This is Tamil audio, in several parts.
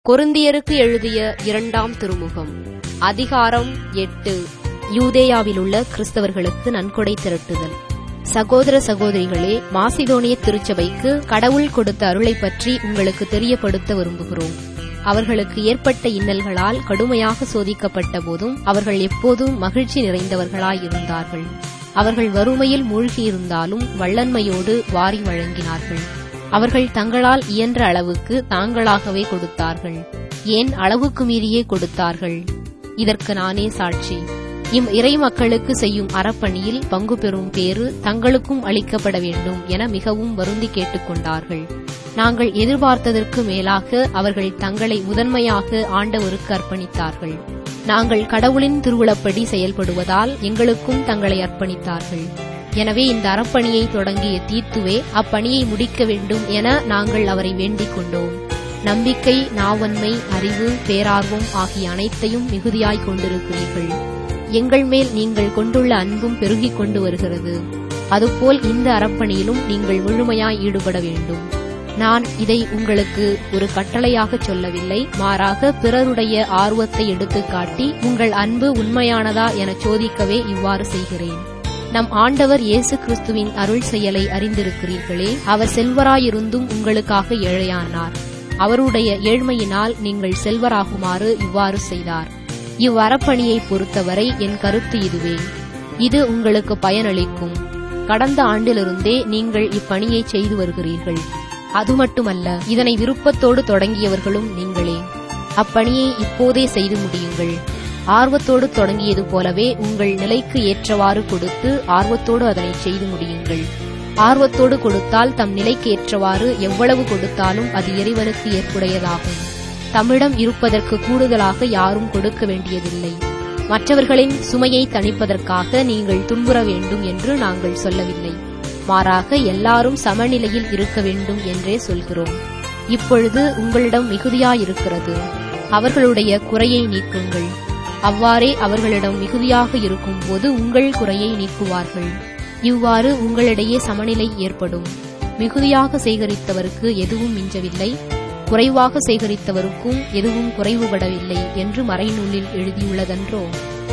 கொரிந்தியருக்கு எழுதிய இரண்டாம் திருமுகம் அதிகாரம் எட்டு யூதேயாவிலுள்ள கிறிஸ்தவர்களுக்கு நன்கொடை திரட்டுதல் சகோதர சகோதரிகளே மாசிதோனிய திருச்சபைக்கு கடவுள் கொடுத்த அருளைப் பற்றி உங்களுக்கு தெரியப்படுத்த விரும்புகிறோம் அவர்களுக்கு ஏற்பட்ட இன்னல்களால் கடுமையாக சோதிக்கப்பட்ட போதும் அவர்கள் எப்போதும் மகிழ்ச்சி நிறைந்தவர்களாய் இருந்தார்கள் அவர்கள் வறுமையில் மூழ்கியிருந்தாலும் வள்ளன்மையோடு வாரி வழங்கினார்கள் அவர்கள் தங்களால் இயன்ற அளவுக்கு தாங்களாகவே கொடுத்தார்கள் ஏன் அளவுக்கு மீறியே கொடுத்தார்கள் இதற்கு நானே சாட்சி இம் இறை மக்களுக்கு செய்யும் அறப்பணியில் பங்கு பெறும் பேறு தங்களுக்கும் அளிக்கப்பட வேண்டும் என மிகவும் வருந்தி கேட்டுக்கொண்டார்கள் நாங்கள் எதிர்பார்த்ததற்கு மேலாக அவர்கள் தங்களை முதன்மையாக ஆண்டவருக்கு அர்ப்பணித்தார்கள் நாங்கள் கடவுளின் திருவுளப்படி செயல்படுவதால் எங்களுக்கும் தங்களை அர்ப்பணித்தார்கள் எனவே இந்த அறப்பணியை தொடங்கிய தீத்துவே அப்பணியை முடிக்க வேண்டும் என நாங்கள் அவரை வேண்டிக் கொண்டோம் நம்பிக்கை நாவன்மை அறிவு பேரார்வம் ஆகிய அனைத்தையும் மிகுதியாய் கொண்டிருக்கிறீர்கள் எங்கள் மேல் நீங்கள் கொண்டுள்ள அன்பும் பெருகிக் கொண்டு வருகிறது அதுபோல் இந்த அறப்பணியிலும் நீங்கள் முழுமையாய் ஈடுபட வேண்டும் நான் இதை உங்களுக்கு ஒரு கட்டளையாக சொல்லவில்லை மாறாக பிறருடைய ஆர்வத்தை எடுத்துக்காட்டி உங்கள் அன்பு உண்மையானதா என சோதிக்கவே இவ்வாறு செய்கிறேன் நம் ஆண்டவர் இயேசு கிறிஸ்துவின் அருள் செயலை அறிந்திருக்கிறீர்களே அவர் செல்வராயிருந்தும் உங்களுக்காக ஏழையானார் அவருடைய ஏழ்மையினால் நீங்கள் செல்வராகுமாறு இவ்வாறு செய்தார் இவ்வரப்பணியை பொறுத்தவரை என் கருத்து இதுவே இது உங்களுக்கு பயனளிக்கும் கடந்த ஆண்டிலிருந்தே நீங்கள் இப்பணியை செய்து வருகிறீர்கள் அது மட்டுமல்ல இதனை விருப்பத்தோடு தொடங்கியவர்களும் நீங்களே அப்பணியை இப்போதே செய்து முடியுங்கள் ஆர்வத்தோடு தொடங்கியது போலவே உங்கள் நிலைக்கு ஏற்றவாறு கொடுத்து ஆர்வத்தோடு அதனை செய்து முடியுங்கள் ஆர்வத்தோடு கொடுத்தால் தம் நிலைக்கு ஏற்றவாறு எவ்வளவு கொடுத்தாலும் அது இறைவனுக்கு ஏற்புடையதாகும் தம்மிடம் இருப்பதற்கு கூடுதலாக யாரும் கொடுக்க வேண்டியதில்லை மற்றவர்களின் சுமையை தணிப்பதற்காக நீங்கள் துன்புற வேண்டும் என்று நாங்கள் சொல்லவில்லை மாறாக எல்லாரும் சமநிலையில் இருக்க வேண்டும் என்றே சொல்கிறோம் இப்பொழுது உங்களிடம் மிகுதியாயிருக்கிறது அவர்களுடைய குறையை நீக்குங்கள் அவ்வாறே அவர்களிடம் மிகுதியாக இருக்கும்போது உங்கள் குறையை நீக்குவார்கள் இவ்வாறு உங்களிடையே சமநிலை ஏற்படும் மிகுதியாக சேகரித்தவருக்கு எதுவும் மிஞ்சவில்லை குறைவாக சேகரித்தவருக்கும் எதுவும் குறைவுபடவில்லை என்று மறைநூலில் எழுதியுள்ளதன்றோ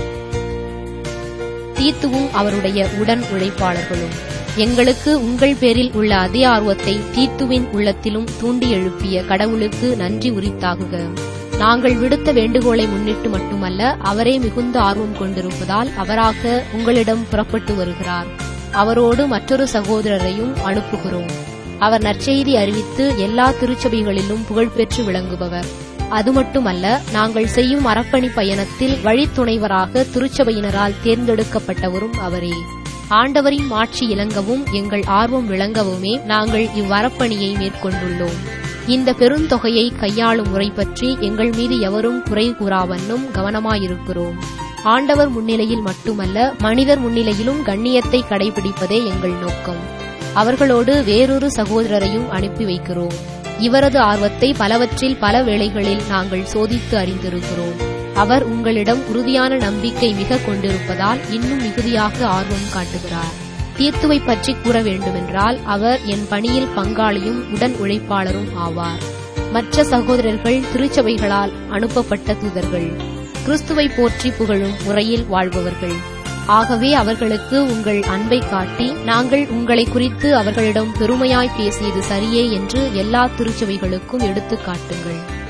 தீத்துவும் அவருடைய உடன் உழைப்பாளர்களும் எங்களுக்கு உங்கள் பேரில் உள்ள அதே ஆர்வத்தை தீத்துவின் உள்ளத்திலும் தூண்டி எழுப்பிய கடவுளுக்கு நன்றி உரித்தாகுக நாங்கள் விடுத்த வேண்டுகோளை முன்னிட்டு மட்டுமல்ல அவரே மிகுந்த ஆர்வம் கொண்டிருப்பதால் அவராக உங்களிடம் புறப்பட்டு வருகிறார் அவரோடு மற்றொரு சகோதரரையும் அனுப்புகிறோம் அவர் நற்செய்தி அறிவித்து எல்லா திருச்சபைகளிலும் புகழ்பெற்று விளங்குபவர் அது மட்டுமல்ல நாங்கள் செய்யும் அறப்பணி பயணத்தில் வழித்துணைவராக திருச்சபையினரால் தேர்ந்தெடுக்கப்பட்டவரும் அவரே ஆண்டவரின் மாட்சி இலங்கவும் எங்கள் ஆர்வம் விளங்கவுமே நாங்கள் இவ்வரப்பணியை மேற்கொண்டுள்ளோம் இந்த பெருந்தொகையை கையாளும் முறை பற்றி எங்கள் மீது எவரும் குறை கூறாவண்ணும் கவனமாயிருக்கிறோம் ஆண்டவர் முன்னிலையில் மட்டுமல்ல மனிதர் முன்னிலையிலும் கண்ணியத்தை கடைபிடிப்பதே எங்கள் நோக்கம் அவர்களோடு வேறொரு சகோதரரையும் அனுப்பி வைக்கிறோம் இவரது ஆர்வத்தை பலவற்றில் பல வேளைகளில் நாங்கள் சோதித்து அறிந்திருக்கிறோம் அவர் உங்களிடம் உறுதியான நம்பிக்கை மிக கொண்டிருப்பதால் இன்னும் மிகுதியாக ஆர்வம் காட்டுகிறார் தீர்த்துவை பற்றி கூற வேண்டுமென்றால் அவர் என் பணியில் பங்காளியும் உடன் உழைப்பாளரும் ஆவார் மற்ற சகோதரர்கள் திருச்சபைகளால் அனுப்பப்பட்ட தூதர்கள் கிறிஸ்துவை போற்றி புகழும் முறையில் வாழ்பவர்கள் ஆகவே அவர்களுக்கு உங்கள் அன்பை காட்டி நாங்கள் உங்களை குறித்து அவர்களிடம் பெருமையாய் பேசியது சரியே என்று எல்லா திருச்சபைகளுக்கும் எடுத்துக் காட்டுங்கள்